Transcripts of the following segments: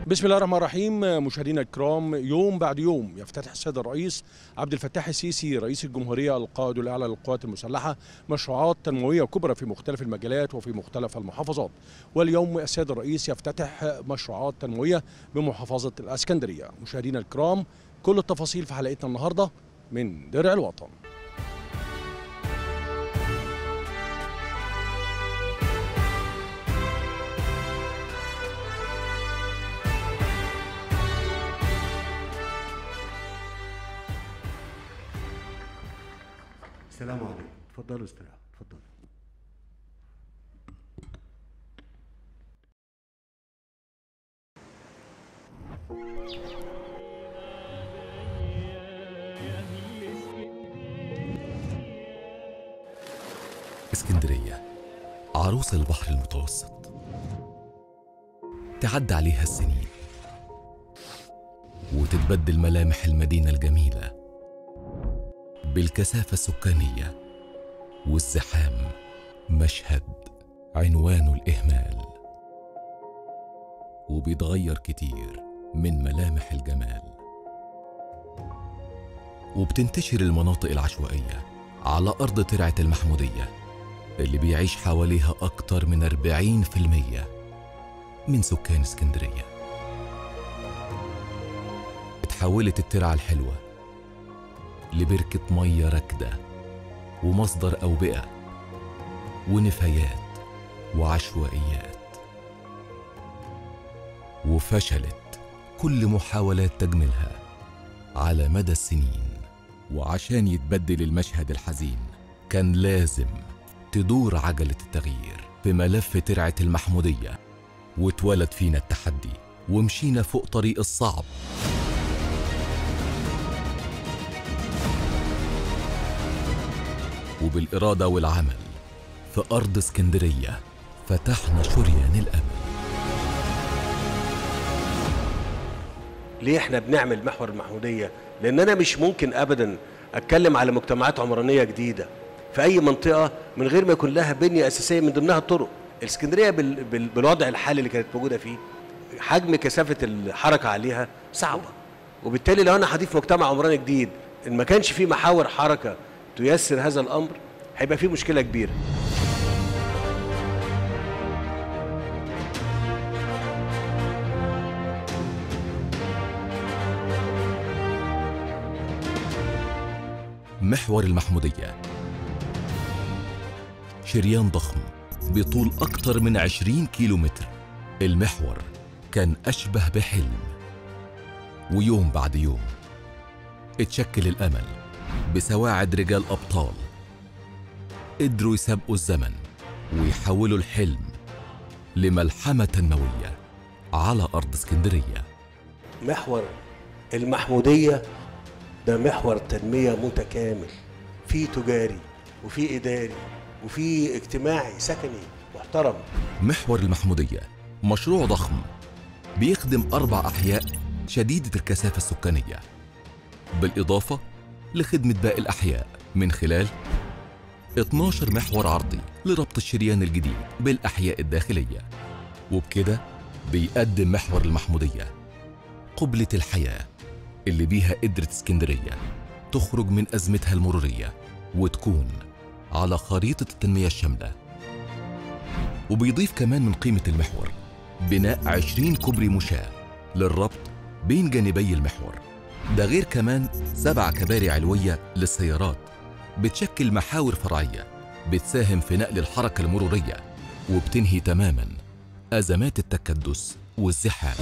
بسم الله الرحمن الرحيم مشاهدينا الكرام يوم بعد يوم يفتتح السيد الرئيس عبد الفتاح السيسي رئيس الجمهوريه القائد الاعلى للقوات المسلحه مشروعات تنمويه كبرى في مختلف المجالات وفي مختلف المحافظات واليوم السيد الرئيس يفتتح مشروعات تنمويه بمحافظه الاسكندريه مشاهدينا الكرام كل التفاصيل في حلقتنا النهارده من درع الوطن السلام عليكم اتفضلوا استراحوا اتفضلوا اسكندرية عروس البحر المتوسط تعدى عليها السنين وتتبدل ملامح المدينة الجميلة بالكثافة السكانية والزحام مشهد عنوانه الإهمال وبيتغير كتير من ملامح الجمال وبتنتشر المناطق العشوائية على أرض ترعة المحمودية اللي بيعيش حواليها أكتر من 40% من سكان اسكندرية اتحولت الترعة الحلوة لبركة مية راكدة ومصدر أوبئة ونفايات وعشوائيات وفشلت كل محاولات تجميلها على مدى السنين وعشان يتبدل المشهد الحزين كان لازم تدور عجلة التغيير في ملف ترعة المحمودية واتولد فينا التحدي ومشينا فوق طريق الصعب وبالإرادة والعمل في أرض اسكندرية فتحنا شريان الأمل ليه احنا بنعمل محور المحموديه لان انا مش ممكن ابدا اتكلم على مجتمعات عمرانيه جديده في اي منطقه من غير ما يكون لها بنيه اساسيه من ضمنها الطرق الاسكندريه بال... بال... بالوضع الحالي اللي كانت موجوده فيه حجم كثافه الحركه عليها صعبه وبالتالي لو انا هضيف مجتمع عمراني جديد ان ما كانش فيه محاور حركه تيسر هذا الامر هيبقى فيه مشكله كبيره محور المحمودية شريان ضخم بطول أكتر من 20 كيلو متر المحور كان أشبه بحلم ويوم بعد يوم اتشكل الأمل بسواعد رجال أبطال قدروا يسابقوا الزمن ويحولوا الحلم لملحمة تنموية على أرض اسكندرية محور المحمودية ده محور تنمية متكامل فيه تجاري وفيه إداري وفيه اجتماعي سكني محترم محور المحمودية مشروع ضخم بيخدم أربع أحياء شديدة الكثافة السكانية بالإضافة لخدمة باقي الأحياء من خلال 12 محور عرضي لربط الشريان الجديد بالأحياء الداخلية وبكده بيقدم محور المحمودية قبلة الحياة اللي بيها قدرت اسكندرية تخرج من أزمتها المرورية وتكون على خريطة التنمية الشاملة وبيضيف كمان من قيمة المحور بناء 20 كوبري مشاة للربط بين جانبي المحور ده غير كمان سبع كباري علوية للسيارات بتشكل محاور فرعية بتساهم في نقل الحركة المرورية وبتنهي تماما أزمات التكدس والزحام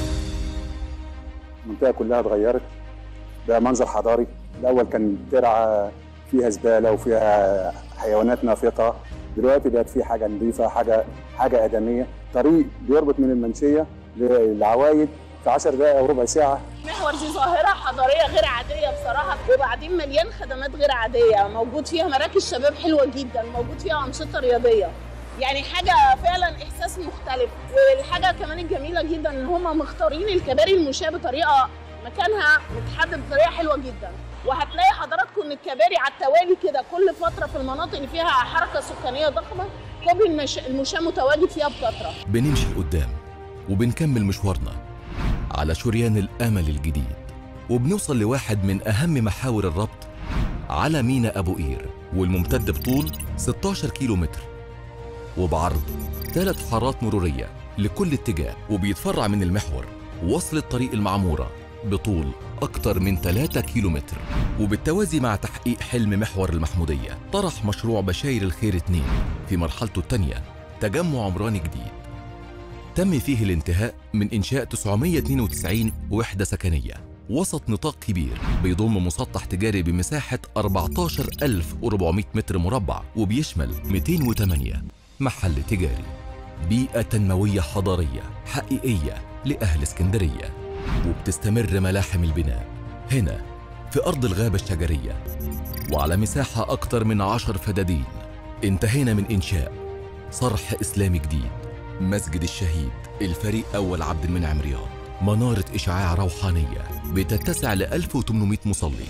المنطقه كلها اتغيرت بقى منظر حضاري الاول كان ترعه فيها زباله وفيها حيوانات نافقه دلوقتي بقت في حاجه نظيفه حاجه حاجه ادميه طريق بيربط من المنشيه للعوايد في 10 دقائق او ربع ساعه محور دي ظاهرة حضارية غير عادية بصراحة وبعدين مليان خدمات غير عادية موجود فيها مراكز شباب حلوة جدا موجود فيها أنشطة رياضية يعني حاجة فعلا إحساس مختلف والحاجة كمان الجميلة جدا إن هم مختارين الكباري المشاة بطريقة مكانها متحدد بطريقة حلوة جدا وهتلاقي حضراتكم إن الكباري على التوالي كده كل فترة في المناطق اللي فيها حركة سكانية ضخمة كوبري المش... المشاة متواجد فيها بكثرة بنمشي لقدام وبنكمل مشوارنا على شريان الأمل الجديد وبنوصل لواحد من أهم محاور الربط على مينا أبو قير والممتد بطول 16 كيلو متر وبعرض ثلاث حارات مرورية لكل اتجاه وبيتفرع من المحور وصل الطريق المعمورة بطول أكتر من 3 كيلو متر وبالتوازي مع تحقيق حلم محور المحمودية طرح مشروع بشاير الخير 2 في مرحلته الثانية تجمع عمراني جديد تم فيه الانتهاء من إنشاء 992 وحدة سكنية وسط نطاق كبير بيضم مسطح تجاري بمساحة 14400 متر مربع وبيشمل 208 محل تجاري بيئة تنموية حضارية حقيقية لأهل اسكندرية وبتستمر ملاحم البناء هنا في أرض الغابة الشجرية وعلى مساحة أكثر من عشر فدادين انتهينا من إنشاء صرح إسلامي جديد مسجد الشهيد الفريق أول عبد المنعم رياض منارة إشعاع روحانية بتتسع ل 1800 مصلي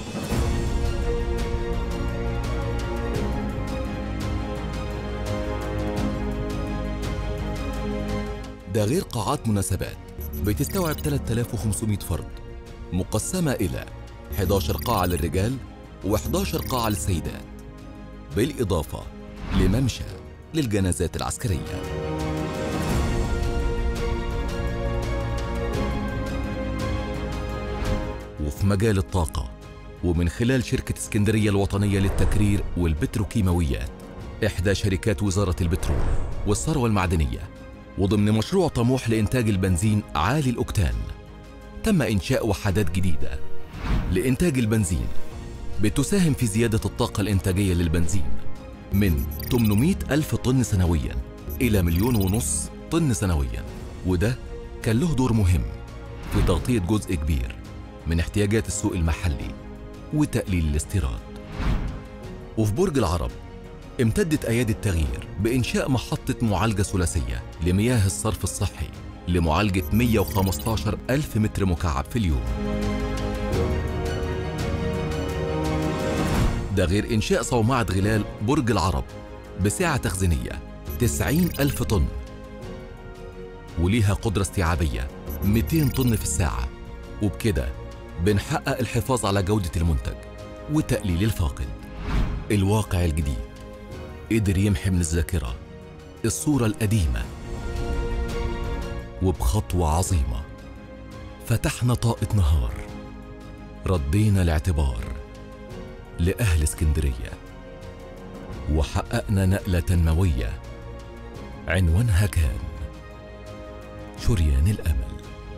ده غير قاعات مناسبات بتستوعب 3500 فرد مقسمة إلى 11 قاعة للرجال و11 قاعة للسيدات بالإضافة لممشى للجنازات العسكرية وفي مجال الطاقة ومن خلال شركة اسكندرية الوطنية للتكرير والبتروكيماويات إحدى شركات وزارة البترول والثروة المعدنية وضمن مشروع طموح لإنتاج البنزين عالي الأكتان تم إنشاء وحدات جديدة لإنتاج البنزين بتساهم في زيادة الطاقة الإنتاجية للبنزين من 800 ألف طن سنويا إلى مليون ونص طن سنويا وده كان له دور مهم في تغطية جزء كبير من احتياجات السوق المحلي وتقليل الاستيراد وفي برج العرب امتدت أيادي التغيير بإنشاء محطة معالجة ثلاثية لمياه الصرف الصحي لمعالجة 115 ألف متر مكعب في اليوم ده غير إنشاء صومعة غلال برج العرب بسعة تخزينية 90 ألف طن وليها قدرة استيعابية 200 طن في الساعة وبكده بنحقق الحفاظ على جودة المنتج وتقليل الفاقد الواقع الجديد قدر يمحي من الذاكرة الصورة القديمة وبخطوة عظيمة فتحنا طاقة نهار ردينا الاعتبار لأهل اسكندرية وحققنا نقلة تنموية عنوانها كان شريان الأمل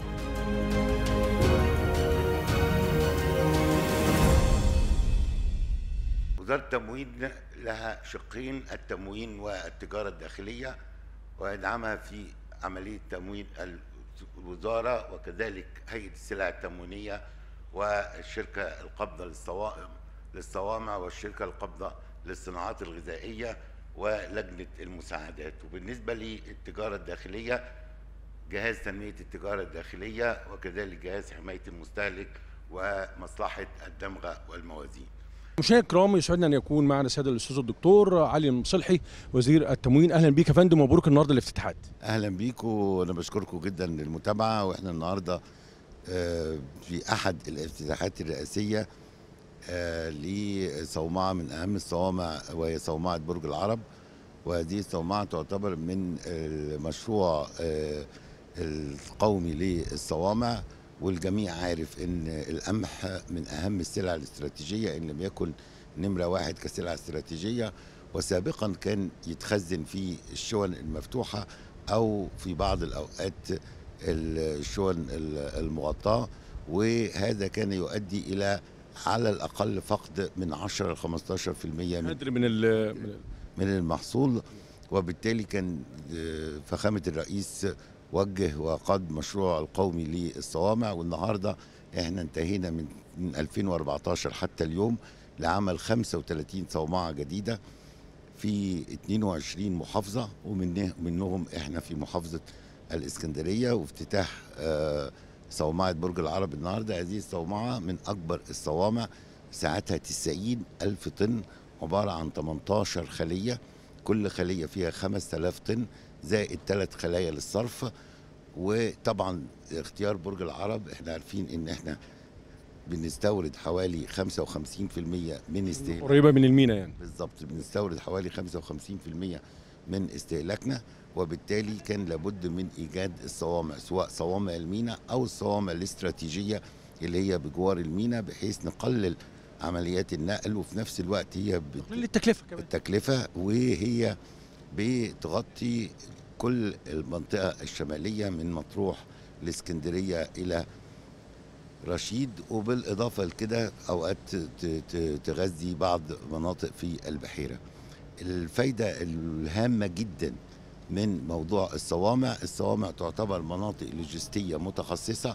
وزارة التموين لها شقين التموين والتجارة الداخلية ويدعمها في عملية تموين الوزارة وكذلك هيئة السلع التموينية والشركة القابضة للصوائم للصوامع والشركة القابضة للصناعات الغذائية ولجنة المساعدات وبالنسبة للتجارة الداخلية جهاز تنمية التجارة الداخلية وكذلك جهاز حماية المستهلك ومصلحة الدمغة والموازين مشاهدينا الكرام يسعدنا ان يكون معنا السيد الاستاذ الدكتور علي المصلحي وزير التموين اهلا بيك يا فندم ومبروك النهارده الافتتاحات اهلا بيكم وانا بشكركم جدا للمتابعه واحنا النهارده آه، في احد الافتتاحات الرئاسيه آه، لصومعه من اهم الصوامع وهي صومعه برج العرب وهذه الصومعه تعتبر من المشروع آه، القومي للصوامع والجميع عارف ان القمح من اهم السلع الاستراتيجيه ان لم يكن نمره واحد كسلعه استراتيجيه وسابقا كان يتخزن في الشون المفتوحه او في بعض الاوقات الشون المغطاه وهذا كان يؤدي الى على الاقل فقد من 10 ل 15% من قدر من ال من ال- من المحصول وبالتالي كان آه، فخامة الرئيس وجه وقاد مشروع القومي للصوامع والنهاردة احنا انتهينا من من 2014 حتى اليوم لعمل 35 صومعة جديدة في 22 محافظة ومنه- منهم احنا في محافظة الإسكندرية وافتتاح آه، صومعة برج العرب النهاردة هذه الصومعة من أكبر الصوامع ساعتها 90 ألف طن عبارة عن 18 خلية كل خلية فيها 5000 طن زائد ثلاث خلايا للصرف وطبعا اختيار برج العرب احنا عارفين ان احنا بنستورد حوالي 55% من استهلاك قريبه من المينا يعني بالظبط بنستورد حوالي 55% من استهلاكنا وبالتالي كان لابد من ايجاد الصوامع سواء صوامع المينا او الصوامع الاستراتيجيه اللي هي بجوار المينا بحيث نقلل عمليات النقل وفي نفس الوقت هي بت... قليل التكلفه كمان التكلفة وهي بتغطي كل المنطقة الشمالية من مطروح لاسكندرية إلى رشيد وبالإضافة لكده أوقات ت- ت- تغذي بعض مناطق في البحيرة الفايدة الهامة جدا من موضوع الصوامع الصوامع تعتبر مناطق لوجستية متخصصة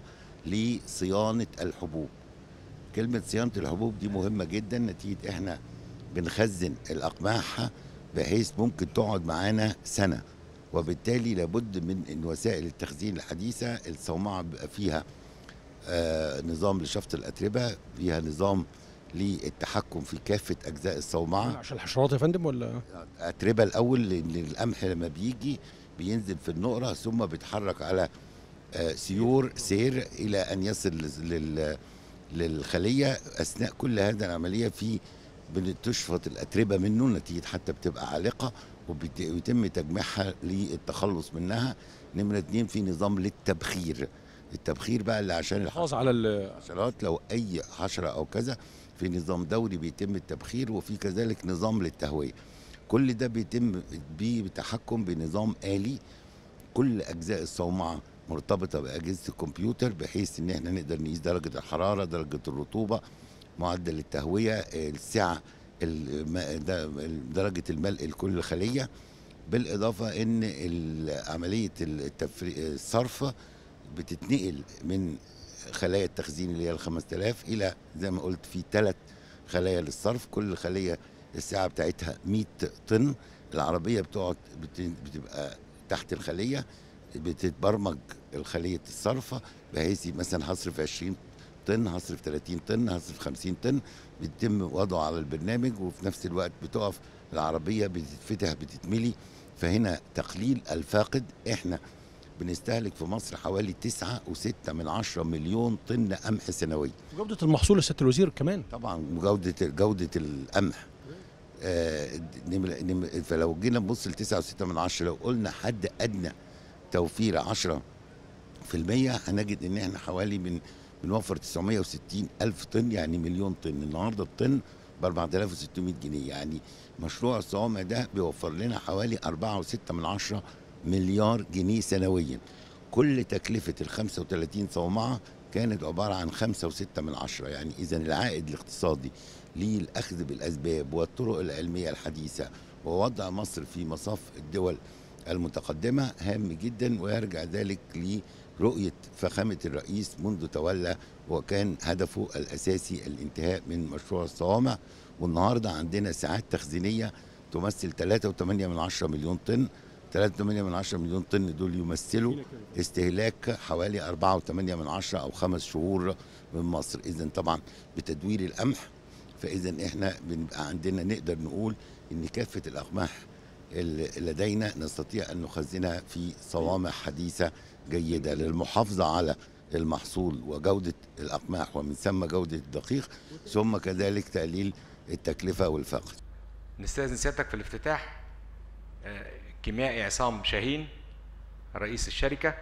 لصيانة الحبوب كلمة صيانة الحبوب دي مهمة جدا نتيجة احنا بنخزن الأقماح بحيث ممكن تقعد معانا سنة وبالتالي لابد من ان وسائل التخزين الحديثة الصومعة بيبقى فيها آه نظام لشفط الأتربة فيها نظام للتحكم في كافة أجزاء الصومعة عشان الحشرات يا فندم ولا أتربة الأول لأن القمح لما بيجي بينزل في النقرة ثم بيتحرك على آه، سيور سير إلى أن يصل لل للخلية أثناء كل هذه العملية في بتشفط الأتربة منه نتيجة حتى بتبقى عالقة وبت- ويتم تجميعها للتخلص منها نمرة اتنين في نظام للتبخير التبخير بقى اللي عشان الحفاظ على ال- الحشرات لو اي حشره او كذا في نظام دوري بيتم التبخير وفي كذلك نظام للتهويه كل ده بيتم بيه بتحكم بنظام آلي كل اجزاء الصومعه مرتبطه باجهزه الكمبيوتر بحيث ان احنا نقدر نقيس درجه الحراره درجه الرطوبه معدل التهويه السعه الم- ده- درجه الملء لكل خليه بالاضافه ان ال- عمليه التفري- الصرف بتتنقل من خلايا التخزين اللي هي ال 5000 الى زي ما قلت في ثلاث خلايا للصرف كل خليه السعه بتاعتها 100 طن العربيه بتقعد بت- بتبقى تحت الخليه بتتبرمج الخليه الصرفه بحيث مثلا هصرف 20 طن هصرف 30 طن هصرف 50 طن بيتم وضعه على البرنامج وفي نفس الوقت بتقف العربيه بتتفتح بتتملي فهنا تقليل الفاقد احنا بنستهلك في مصر حوالي تسعة وستة من عشرة مليون طن قمح سنويا جوده المحصول يا سياده الوزير كمان طبعا جودة جودة القمح آه نمرة- نمرة- فلو جينا نبص لتسعة وستة من عشرة لو قلنا حد أدنى توفير عشرة في المية هنجد إن إحنا حوالي من بنوفر 960 ألف طن يعني مليون طن النهاردة الطن ب 4600 جنيه يعني مشروع الصوامع ده بيوفر لنا حوالي 4.6 من عشرة مليار جنيه سنويا كل تكلفة ال 35 صومعة كانت عبارة عن خمسة وستة من عشرة يعني إذا العائد الاقتصادي للأخذ بالأسباب والطرق العلمية الحديثة ووضع مصر في مصاف الدول المتقدمة هام جدا ويرجع ذلك لرؤية فخامة الرئيس منذ تولى وكان هدفه الأساسي الانتهاء من مشروع الصوامع والنهاردة عندنا ساعات تخزينية تمثل 3.8 من عشرة مليون طن 3.8 من عشرة مليون طن دول يمثلوا استهلاك حوالي 4.8 من عشرة أو خمس شهور من مصر إذا طبعا بتدوير القمح فإذا إحنا بنبقى عندنا نقدر نقول إن كافة الأقماح اللي لدينا نستطيع أن نخزنها في صوامع حديثة جيدة للمحافظة على المحصول وجودة الأقماح ومن ثم جودة الدقيق ثم كذلك تقليل التكلفة والفقر نستاذن سيادتك في الافتتاح آه، كيميائي عصام شاهين رئيس الشركة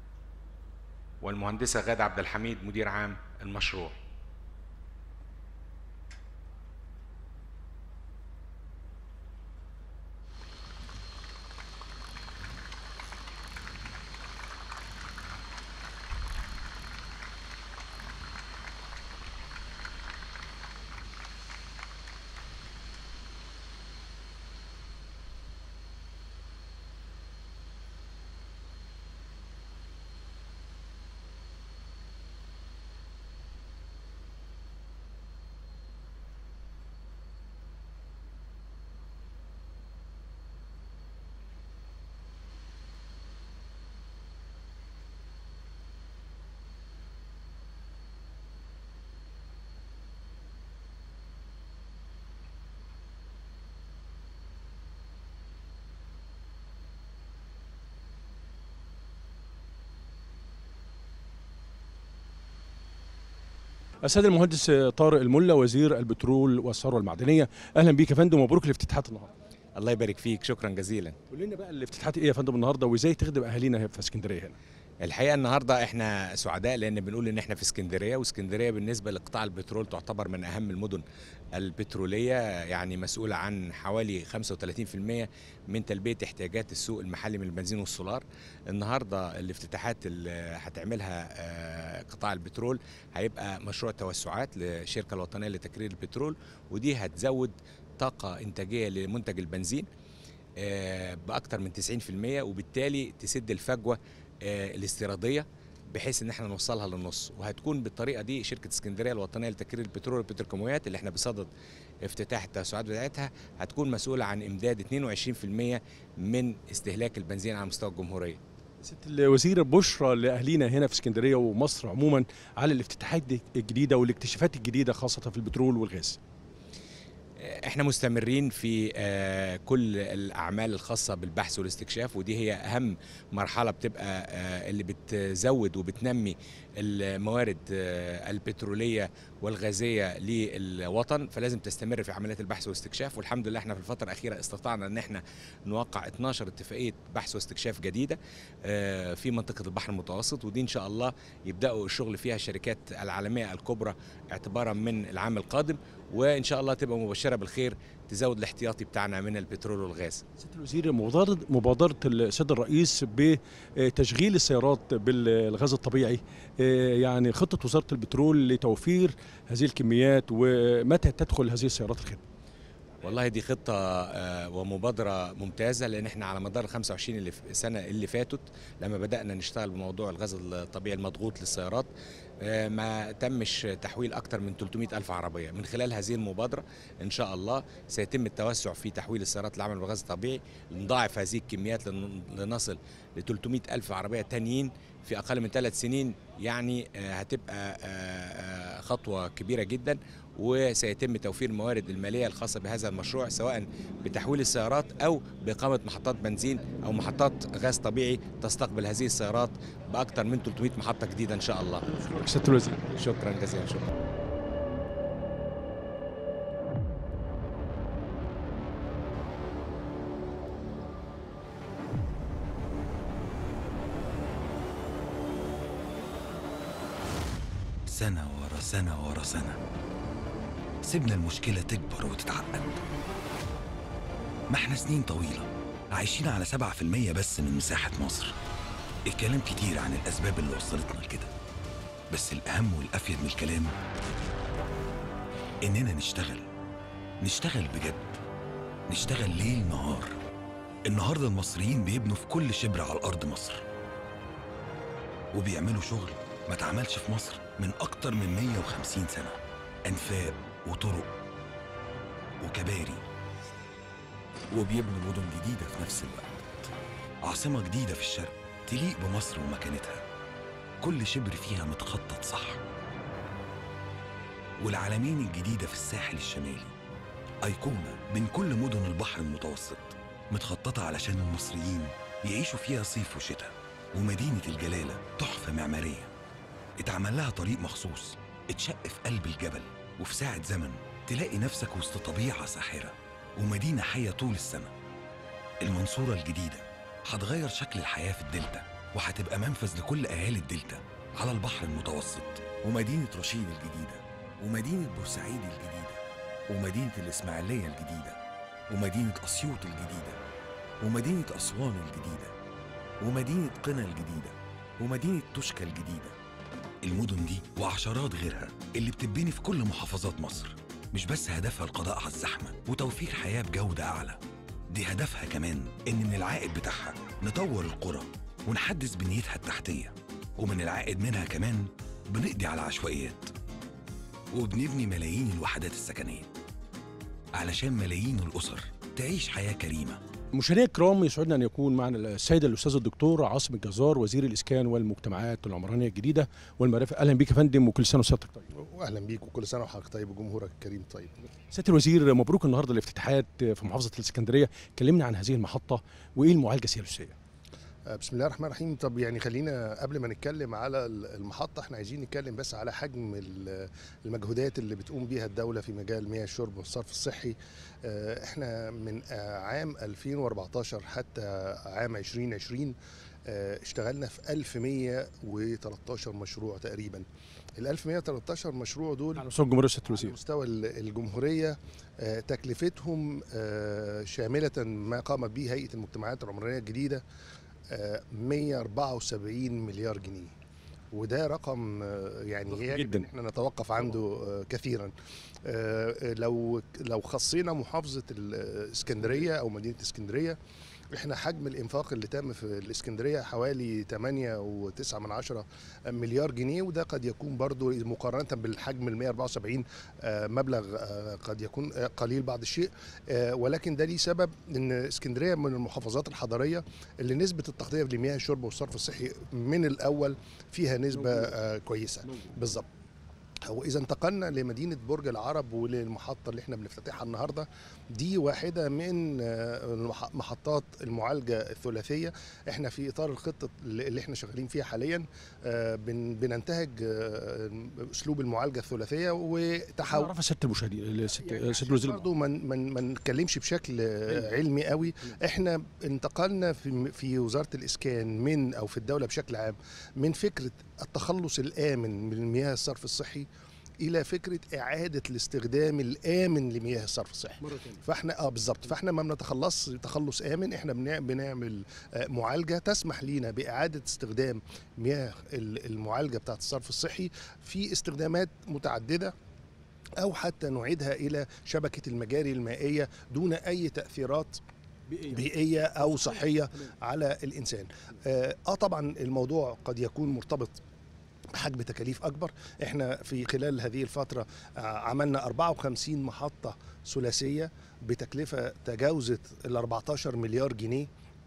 والمهندسة غادة عبد الحميد مدير عام المشروع السيد المهندس طارق الملا وزير البترول والثروه المعدنيه اهلا بيك يا فندم ومبروك الافتتاحات النهارده الله يبارك فيك شكرا جزيلا قول لنا بقى الافتتاحات ايه يا فندم النهارده وازاي تخدم اهالينا في اسكندريه هنا الحقيقه النهارده احنا سعداء لان بنقول ان احنا في اسكندريه واسكندريه بالنسبه لقطاع البترول تعتبر من اهم المدن البتروليه يعني مسؤوله عن حوالي 35% من تلبيه احتياجات السوق المحلي من البنزين والسولار النهارده الافتتاحات اللي هتعملها آه، قطاع البترول هيبقى مشروع توسعات للشركه الوطنيه لتكرير البترول ودي هتزود طاقه انتاجيه لمنتج البنزين آه، باكثر من 90% وبالتالي تسد الفجوه آه، الاستيراديه بحيث ان احنا نوصلها للنص وهتكون بالطريقه دي شركه اسكندريه الوطنيه لتكرير البترول والبتروكيماويات اللي احنا بصدد افتتاح التوسعات بتاعتها هتكون مسؤوله عن امداد 22% من استهلاك البنزين على مستوى الجمهوريه ست الوزير بشرى لاهالينا هنا في اسكندريه ومصر عموما على الافتتاحات دي الجديده والاكتشافات الجديده خاصه في البترول والغاز احنا مستمرين في آه، كل الاعمال الخاصه بالبحث والاستكشاف ودي هي اهم مرحله بتبقى آه، اللي بتزود وبتنمي الموارد آه، البتروليه والغازيه للوطن فلازم تستمر في عمليات البحث والاستكشاف والحمد لله احنا في الفتره الاخيره استطعنا ان احنا نوقع 12 اتفاقيه بحث واستكشاف جديده آه، في منطقه البحر المتوسط ودي ان شاء الله يبداوا الشغل فيها الشركات العالميه الكبرى اعتبارا من العام القادم وان شاء الله تبقى مبشره بالخير تزود الاحتياطي بتاعنا من البترول والغاز ست الوزير مبادرة مبادرة السيد الرئيس بتشغيل السيارات بالغاز الطبيعي آه، يعني خطة وزارة البترول لتوفير هذه الكميات ومتى تدخل هذه السيارات الخدمة والله دي خطة آه، ومبادرة ممتازة لأن احنا على مدار ال 25 اللي في- سنة اللي فاتت لما بدأنا نشتغل بموضوع الغاز الطبيعي المضغوط للسيارات آه، ما تمش تحويل أكثر من 300 ألف عربية من خلال هذه المبادرة إن شاء الله سيتم التوسع في تحويل السيارات العمل بالغاز الطبيعي نضاعف هذه الكميات لن- لنصل ل 300 ألف عربية تانيين في أقل من ثلاث سنين يعني آه، هتبقى آه، آه، خطوة كبيرة جدا وسيتم توفير الموارد الماليه الخاصه بهذا المشروع سواء بتحويل السيارات او باقامه محطات بنزين او محطات غاز طبيعي تستقبل هذه السيارات باكثر من 300 محطه جديده ان شاء الله ست الوزير شكرا جزيلا شكرا سنة ورا سنة ورا سنة سيبنا المشكلة تكبر وتتعقد ما احنا سنين طويلة عايشين على سبعة في المية بس من مساحة مصر الكلام كتير عن الأسباب اللي وصلتنا لكده بس الأهم والأفيد من الكلام إننا نشتغل نشتغل بجد نشتغل ليل نهار النهاردة المصريين بيبنوا في كل شبر على الأرض مصر وبيعملوا شغل ما اتعملش في مصر من أكتر من 150 سنة أنفاق وطرق وكباري وبيبنوا مدن جديدة في نفس الوقت عاصمة جديدة في الشرق تليق بمصر ومكانتها كل شبر فيها متخطط صح والعلمين الجديدة في الساحل الشمالي أيقونة من كل مدن البحر المتوسط متخططة علشان المصريين يعيشوا فيها صيف وشتاء ومدينة الجلالة تحفة معمارية اتعمل لها طريق مخصوص اتشق في قلب الجبل وفي ساعة زمن تلاقي نفسك وسط طبيعة ساحرة ومدينة حية طول السنة المنصورة الجديدة هتغير شكل الحياة في الدلتا وهتبقى منفذ لكل أهالي الدلتا على البحر المتوسط ومدينة رشيد الجديدة ومدينة بورسعيد الجديدة ومدينة الإسماعيلية الجديدة ومدينة أسيوط الجديدة ومدينة أسوان الجديدة ومدينة قنا الجديدة ومدينة توشكا الجديدة المدن دي وعشرات غيرها اللي بتبني في كل محافظات مصر مش بس هدفها القضاء على الزحمة وتوفير حياة بجودة أعلى دي هدفها كمان إن من العائد بتاعها نطور القرى ونحدث بنيتها التحتية ومن العائد منها كمان بنقضي على العشوائيات وبنبني ملايين الوحدات السكنية علشان ملايين الأسر تعيش حياة كريمة مشاهدينا الكرام يسعدنا ان يكون معنا السيد الاستاذ الدكتور عاصم الجزار وزير الاسكان والمجتمعات العمرانيه الجديده والمرافق اهلا بك يا فندم وكل سنه وسيادتك طيب واهلا بيك وكل سنه وحضرتك طيب وجمهورك الكريم طيب سياده الوزير مبروك النهارده الافتتاحات في محافظه الاسكندريه كلمنا عن هذه المحطه وايه المعالجه السياسيه آه، بسم الله الرحمن الرحيم طب يعني خلينا قبل ما نتكلم على ال- المحطة احنا عايزين نتكلم بس على حجم ال- المجهودات اللي بتقوم بيها الدولة في مجال مياه الشرب والصرف الصحي آه، احنا من آه، عام 2014 حتى عام 2020 آه، اشتغلنا في 1113 مشروع تقريبا ال 1113 مشروع دول على مستوى الجمهوريه الست على الوزير مستوى ال- الجمهورية آه، تكلفتهم آه، شاملة ما قامت به هيئة المجتمعات العمرانية الجديدة آه، 174 مليار جنيه وده رقم آه، يعني ضخم يجب جداً. ان احنا نتوقف عنده آه، كثيرا آه، لو لو خصينا محافظة الاسكندرية او مدينة اسكندرية احنا حجم الانفاق اللي تم في الاسكندريه حوالي 8.9 من عشرة مليار جنيه وده قد يكون برضو مقارنه بالحجم ال 174 آه، مبلغ آه، قد يكون آه، قليل بعض الشيء آه، ولكن ده ليه سبب ان اسكندريه من المحافظات الحضريه اللي نسبه التغطيه لمياه الشرب والصرف الصحي من الاول فيها نسبه آه، كويسه بالظبط واذا انتقلنا لمدينه برج العرب وللمحطه اللي احنا بنفتتحها النهارده دي واحده من آه، المح- محطات المعالجه الثلاثيه احنا في اطار الخطه اللي اللي احنا شغالين فيها حاليا آه، بن- بننتهج آه، اسلوب المعالجه الثلاثيه وتحول عرفها ست المشاهدين الست يعني ست عشان الوزير برضو ما ما ما نتكلمش بشكل آه، علمي قوي احنا انتقلنا في في وزاره الاسكان من او في الدوله بشكل عام من فكره التخلص الامن من مياه الصرف الصحي الى فكره اعاده الاستخدام الامن لمياه الصرف الصحي مره ثانيه فاحنا اه بالظبط فاحنا ما بنتخلص تخلص امن احنا بنع- بنعمل آه، معالجه تسمح لينا باعاده استخدام مياه ال- المعالجه بتاعه الصرف الصحي في استخدامات متعدده او حتى نعيدها الى شبكه المجاري المائيه دون اي تاثيرات بيئيه او صحيه على الانسان اه آه، طبعا الموضوع قد يكون مرتبط بحجم تكاليف اكبر احنا في خلال هذه الفتره آه، عملنا 54 محطه ثلاثيه بتكلفه تجاوزت ال 14 مليار جنيه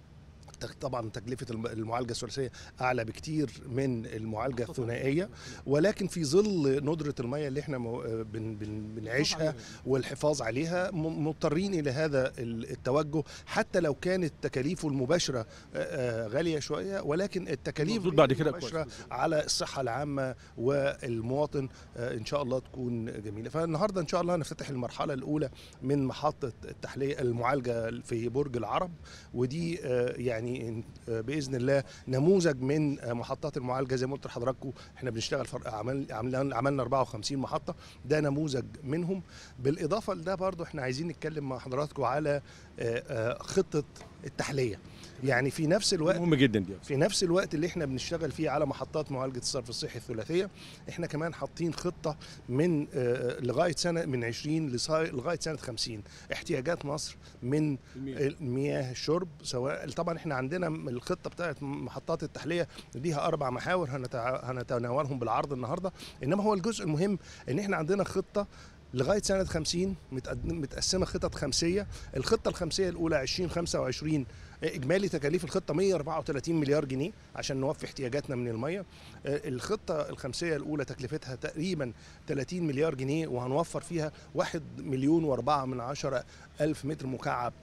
تك- طبعا تكلفه الم- المعالجه الثلاثيه اعلى بكتير من المعالجه الثنائيه ولكن في ظل ندره الميه اللي احنا مو- آه، بن بن بنعيشها والحفاظ عليها م- مضطرين الى هذا ال- التوجه حتى لو كانت تكاليفه المباشره آه، آه، غاليه شويه ولكن التكاليف مردود بعد كده المباشره كويس. على الصحه العامه والمواطن آه، ان شاء الله تكون جميله فالنهارده ان شاء الله هنفتتح المرحله الاولى من محطه التحليه المعالجه في برج العرب ودي آه، يعني إن- آه، باذن الله نموذج من آه، محطات المعالجه زي ما قلت لحضراتكم احنا بنشتغل في عمل عملنا عملنا 54 محطه ده نموذج منهم بالاضافه لده برضو احنا عايزين نتكلم مع حضراتكم على آه، آه، خطه التحليه يعني في نفس الوقت مهم جدا دي في نفس الوقت اللي احنا بنشتغل فيه على محطات معالجه الصرف الصحي الثلاثيه احنا كمان حاطين خطه من آه، لغايه سنه من 20 لصا- لغايه سنه 50 احتياجات مصر من المياه الشرب سواء طبعا احنا عندنا الخطه بتاعت محطات التحليه ليها اربع محاور هنتع- هنتناولهم بالعرض النهارده انما هو الجزء المهم ان احنا عندنا خطه لغايه سنه 50 متقد- متقسمه خطط خمسيه الخطه الخمسيه الاولى 2025 اجمالي تكاليف الخطه 134 مليار جنيه عشان نوفي احتياجاتنا من الميه آه، الخطه الخمسيه الاولى تكلفتها تقريبا 30 مليار جنيه وهنوفر فيها 1 مليون واربعة من عشرة الف متر مكعب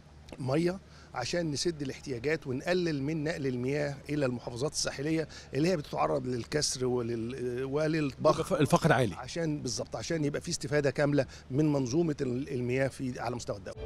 ميه عشان نسد الاحتياجات ونقلل من نقل المياه الى المحافظات الساحليه اللي هي بتتعرض للكسر ولل وللضخ الفقر عالي عشان بالظبط عشان يبقى في استفاده كامله من منظومه ال- المياه في على مستوى الدوله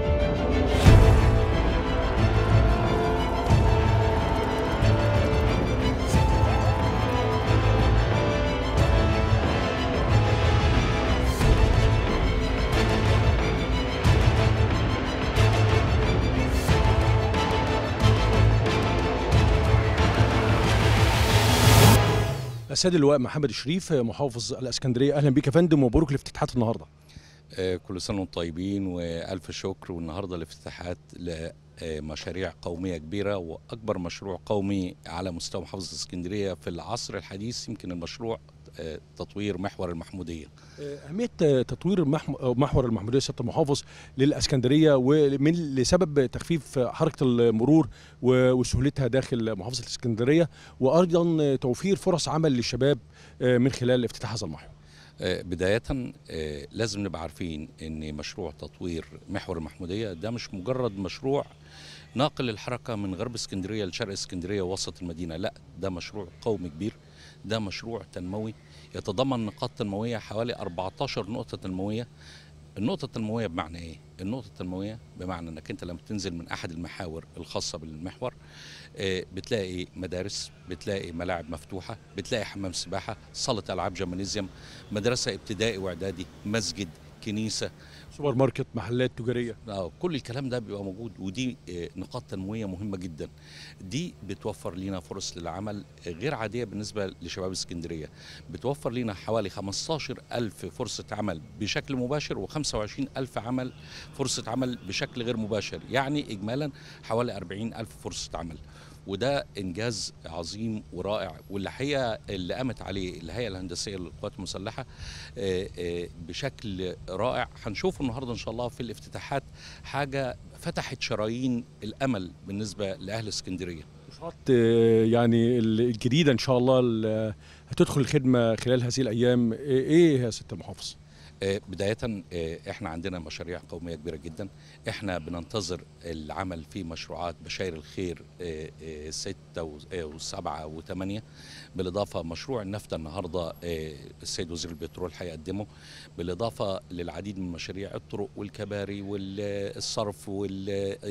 السيد اللواء محمد الشريف محافظ الاسكندريه اهلا بك يا فندم ومبروك الافتتاحات النهارده آه، كل سنة وانتم طيبين وألف شكر والنهاردة الافتتاحات لمشاريع قومية كبيرة وأكبر مشروع قومي على مستوى محافظة اسكندرية في العصر الحديث يمكن المشروع آه، تطوير محور المحمودية اهميه تطوير محم- محور المحموديه سياده المحافظ للاسكندريه ومن لسبب تخفيف حركه المرور و- وسهولتها داخل محافظه الاسكندريه وايضا توفير فرص عمل للشباب من خلال افتتاح هذا المحور آه، بداية آه، لازم نبقى عارفين ان مشروع تطوير محور المحمودية ده مش مجرد مشروع ناقل الحركة من غرب اسكندرية لشرق اسكندرية ووسط المدينة لا ده مشروع قومي كبير ده مشروع تنموي يتضمن نقاط تنموية حوالي 14 نقطة تنموية النقطة التنموية بمعنى ايه؟ النقطة التنموية بمعنى انك انت لما تنزل من احد المحاور الخاصة بالمحور آه، بتلاقي مدارس بتلاقي ملاعب مفتوحة بتلاقي حمام سباحة صالة ألعاب جمانيزيوم مدرسة ابتدائي وإعدادي مسجد كنيسة سوبر ماركت محلات تجاريه اه كل الكلام ده بيبقى موجود ودي آه، نقاط تنمويه مهمه جدا دي بتوفر لنا فرص للعمل غير عاديه بالنسبه لشباب اسكندريه بتوفر لنا حوالي 15 ألف فرصه عمل بشكل مباشر و25 ألف عمل فرصه عمل بشكل غير مباشر يعني اجمالا حوالي 40 ألف فرصه عمل وده انجاز عظيم ورائع واللي هي اللي قامت عليه الهيئه الهندسيه للقوات المسلحه آه، آه، بشكل رائع هنشوف النهارده ان شاء الله في الافتتاحات حاجه فتحت شرايين الامل بالنسبه لاهل اسكندريه مشروعات آه، يعني الجديده ان شاء الله ال- هتدخل الخدمه خلال هذه الايام ايه يا ست المحافظ آه، بداية آه، احنا عندنا مشاريع قومية كبيرة جدا احنا بننتظر العمل في مشروعات بشاير الخير آه، آه، ستة و- آه، وسبعة وثمانية بالإضافة مشروع النفط النهاردة آه، السيد وزير البترول هيقدمه بالإضافة للعديد من مشاريع الطرق والكباري والصرف وال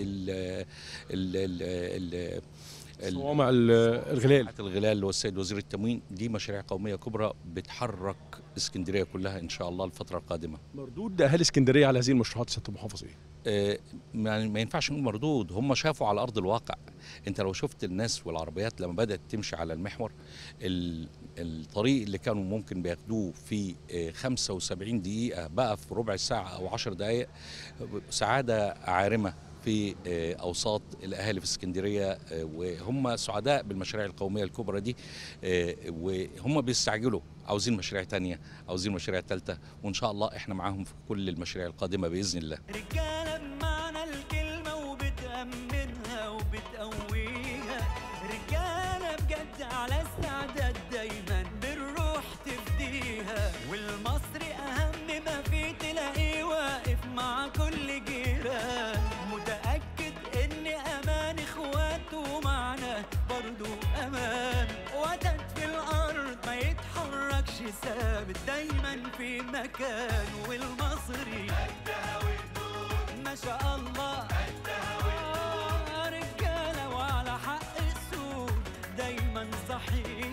ال- ال- ال- ال- صوامع ال- الغلال صناعة الغلال اللي هو السيد وزير التموين دي مشاريع قومية كبرى بتحرك اسكندرية كلها إن شاء الله الفترة القادمة مردود اهالي اسكندريه على هذه المشروعات ست المحافظ ايه آه، ما ما ينفعش نقول مردود هم شافوا على ارض الواقع انت لو شفت الناس والعربيات لما بدات تمشي على المحور ال- الطريق اللي كانوا ممكن بياخدوه في آه، 75 دقيقه بقى في ربع ساعه او 10 دقائق سعاده عارمه في آه، اوساط الاهالي في اسكندريه آه، وهم سعداء بالمشاريع القوميه الكبرى دي آه، وهم بيستعجلوا عاوزين مشاريع تانية عاوزين مشاريع تالتة وان شاء الله احنا معاهم في كل المشاريع القادمه باذن الله رجالة بمعنى الكلمة وبتأمنها وبتقويها رجالة بجد على استعداد دايما بالروح تفديها والمصري أهم ما فيه تلاقيه واقف مع كل جيران متأكد إن أمان إخواته معنا برضو أمان وتد في الأرض ما يتحركش ثابت دايما في مكان والمصري ما شاء الله آه، رجالة وعلى حق السوق دايما صحيح